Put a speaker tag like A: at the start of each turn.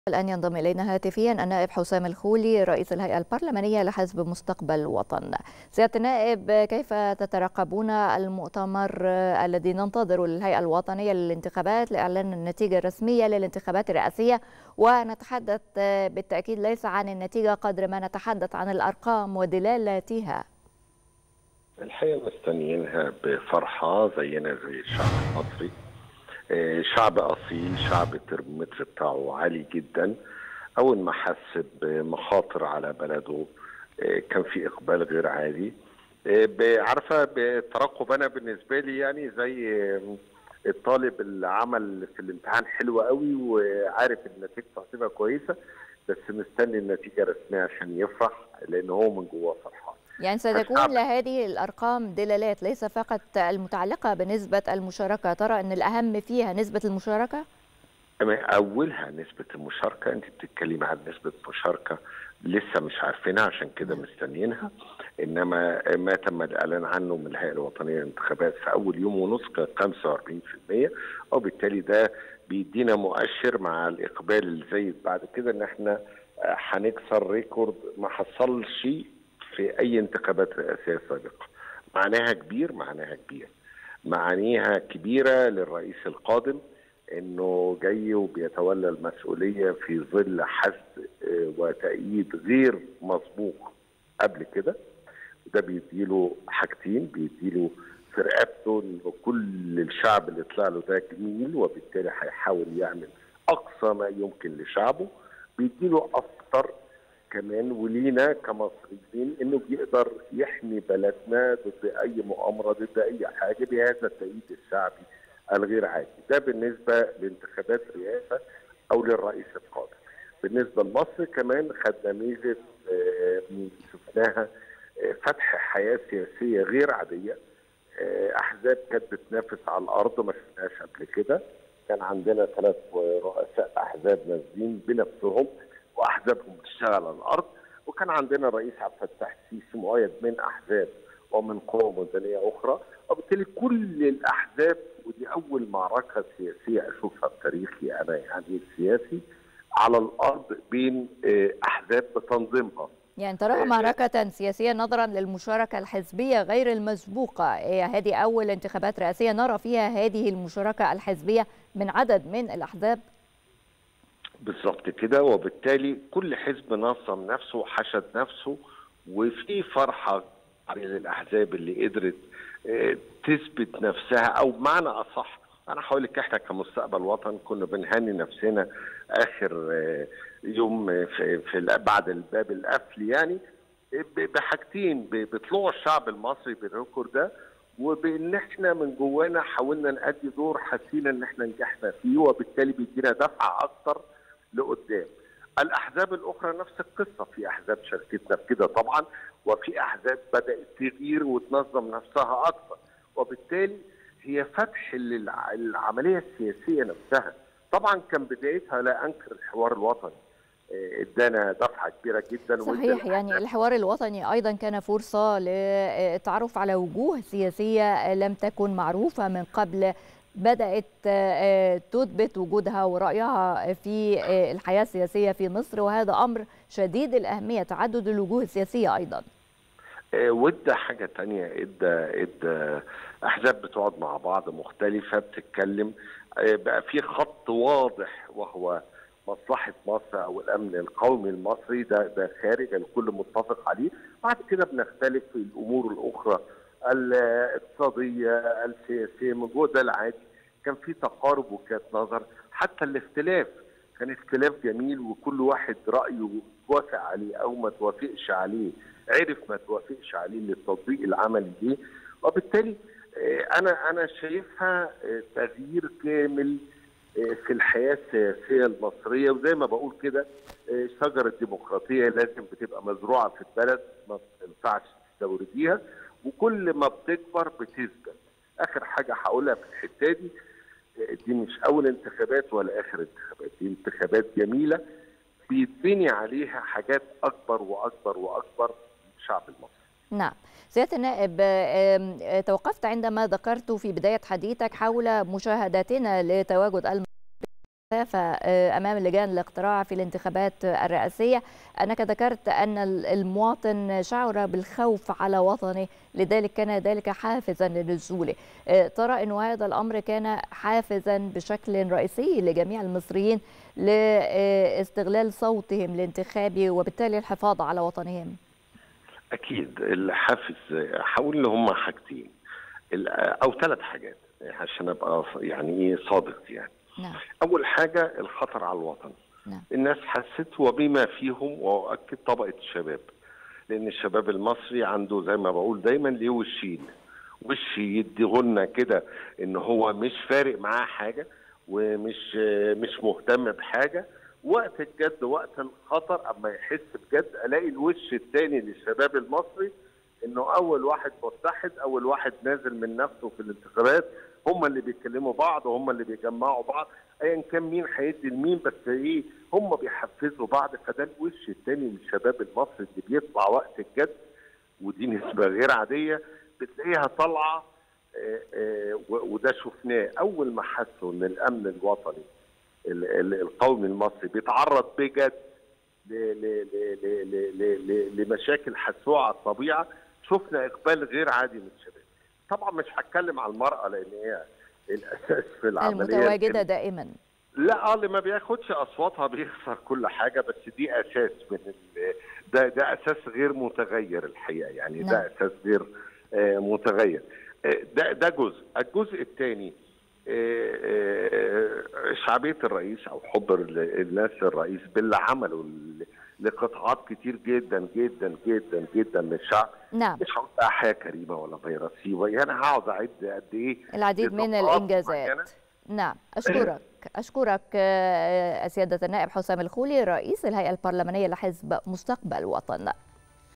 A: الآن ينضم إلينا هاتفيا النائب حسام الخولي رئيس الهيئة البرلمانية لحزب مستقبل وطن سيادة النائب كيف تترقبون المؤتمر الذي ننتظره للهيئة الوطنية للانتخابات لإعلان النتيجة الرسمية للانتخابات الرئاسية ونتحدث بالتأكيد ليس عن النتيجة قدر ما نتحدث عن الأرقام ودلالاتها
B: الحقيقة مستنيينها بفرحة زينا زي الشعب المصري شعب اصيل شعب الترمومتر بتاعه عالي جدا اول ما حس بمخاطر على بلده كان في اقبال غير عادي عارفه بترقب انا بالنسبه لي يعني زي الطالب اللي عمل في الامتحان حلو قوي وعارف ان نتيجته هتبقى كويسه بس مستني النتيجه رسميه عشان يفرح لان هو من جواه فرحان
A: يعني ستكون لهذه الأرقام دلالات ليس فقط المتعلقة بنسبة المشاركة ترى أن الأهم فيها نسبة المشاركة؟
B: أولها نسبة المشاركة أنت بتتكلمي عن نسبة مشاركة لسه مش عارفينها عشان كده مستنيينها انما ما تم الاعلان عنه من الهيئه الوطنيه للانتخابات في اول يوم ونص كان 45% وبالتالي ده بيدينا مؤشر مع الاقبال الزايد بعد كده ان احنا هنكسر ريكورد ما حصلش في اي انتخابات رئاسيه سابقه معناها كبير معناها كبير معانيها كبيره للرئيس القادم انه جاي وبيتولى المسؤوليه في ظل حشد وتأييد غير مسبوق قبل كده ده بيديله حاجتين بيديله في رقبته انه كل الشعب اللي طلع له ده جميل وبالتالي هيحاول يعمل اقصى ما يمكن لشعبه بيديله اكتر كمان ولينا كمصريين انه بيقدر يحمي بلدنا ضد اي مؤامره ضد اي حاجه بهذا التأييد الشعبي الغير عادي ده بالنسبه لانتخابات رئاسه او للرئيس القادم بالنسبه لمصر كمان خدنا ميزه شفناها فتح حياه سياسيه غير عاديه احزاب كانت بتنافس على الارض ما شفناهاش قبل كده كان عندنا ثلاث رؤساء احزاب نازلين بنفسهم واحزابهم بتشتغل على الارض وكان عندنا الرئيس عبد الفتاح السيسي مؤيد من احزاب ومن قوى مدنيه اخرى وبالتالي كل الاحزاب ودي اول معركه سياسيه اشوفها في تاريخي انا يعني السياسي على الارض بين احزاب بتنظيمها
A: يعني تراها معركة سياسية نظرا للمشاركة الحزبية غير المسبوقة هذه أول انتخابات رئاسية نرى فيها هذه المشاركة الحزبية من عدد من الأحزاب
B: بالظبط كده وبالتالي كل حزب نظم نفسه وحشد نفسه وفي فرحه للاحزاب اللي قدرت تثبت نفسها او بمعنى اصح انا هقول لك احنا كمستقبل وطن كنا بنهني نفسنا اخر يوم في, في بعد الباب القفل يعني بحاجتين بطلوع الشعب المصري بالريكورد ده وبان احنا من جوانا حاولنا نأدي دور حسينا ان احنا نجحنا فيه وبالتالي بيدينا دفعه اكتر لقدام. الاحزاب الاخرى نفس القصه في احزاب شاركتنا في كده طبعا وفي احزاب بدات تغير وتنظم نفسها اكثر وبالتالي هي فتح للعمليه السياسيه نفسها طبعا كان بدايتها لا انكر الحوار الوطني ادانا دفعه كبيره جدا
A: صحيح يعني الحوار الوطني ايضا كان فرصه للتعرف على وجوه سياسيه لم تكن معروفه من قبل بدات تثبت وجودها ورايها في الحياه السياسيه في مصر وهذا امر شديد الاهميه تعدد الوجوه السياسيه ايضا
B: وادى حاجه تانية ادى ادى احزاب بتقعد مع بعض مختلفه بتتكلم بقى في خط واضح وهو مصلحه مصر او الامن القومي المصري ده ده خارج الكل متفق عليه بعد كده بنختلف في الامور الاخرى الاقتصاديه السياسيه من جوه ده العادي كان في تقارب وجهات نظر حتى الاختلاف كان اختلاف جميل وكل واحد رايه توافق عليه او ما توافقش عليه عرف ما توافقش عليه للتطبيق العملي ليه وبالتالي انا انا شايفها تغيير كامل في الحياه السياسيه المصريه وزي ما بقول كده شجره الديمقراطيه لازم بتبقى مزروعه في البلد ما ينفعش تستورديها وكل ما بتكبر بتثبت اخر حاجه هقولها في الحته دي دي مش اول انتخابات ولا اخر انتخابات دي انتخابات جميله بيتبني عليها حاجات اكبر واكبر واكبر الشعب المصري
A: نعم سيادة النائب توقفت عندما ذكرت في بداية حديثك حول مشاهداتنا لتواجد امام لجان الاقتراع في الانتخابات الرئاسيه انك ذكرت ان المواطن شعر بالخوف على وطنه لذلك كان ذلك حافزا لنزوله ترى انه هذا الامر كان حافزا بشكل رئيسي لجميع المصريين لاستغلال صوتهم الانتخابي وبالتالي الحفاظ على وطنهم
B: اكيد الحافز هقول ان هم حاجتين او ثلاث حاجات عشان ابقى يعني ايه صادق يعني
A: نعم.
B: اول حاجه الخطر على الوطن
A: نعم.
B: الناس حست وبما فيهم واؤكد طبقه الشباب لان الشباب المصري عنده زي ما بقول دايما ليه وشين وش يديهولنا كده ان هو مش فارق معاه حاجه ومش مش مهتم بحاجه وقت الجد وقت الخطر اما يحس بجد الاقي الوش الثاني للشباب المصري انه اول واحد متحد اول واحد نازل من نفسه في الانتخابات هم اللي بيتكلموا بعض وهم اللي بيجمعوا بعض ايا كان مين هيدي لمين بس ايه هم بيحفزوا بعض فده الوش الثاني للشباب المصري اللي بيطلع وقت الجد ودي نسبه غير عاديه بتلاقيها طالعه وده شفناه اول ما حسوا ان الامن الوطني القومي المصري بيتعرض بجد لمشاكل حسوها على الطبيعه شفنا اقبال غير عادي من الشباب طبعا مش هتكلم على المراه لان هي الاساس في العمليه
A: المتواجده دائما
B: لا اللي ما بياخدش اصواتها بيخسر كل حاجه بس دي اساس من ده ده اساس غير متغير الحقيقه يعني نعم. ده اساس غير آه متغير آه ده ده جزء الجزء الثاني شعبيه الرئيس او حب الناس الرئيس باللي عمله لقطاعات كتير جدا جدا جدا جدا من الشعب
A: نعم
B: مش هقول حياه كريمه ولا فيروسيه يعني هقعد اعد قد ايه
A: العديد من الانجازات نعم اشكرك اشكرك سياده النائب حسام الخولي رئيس الهيئه البرلمانيه لحزب مستقبل وطن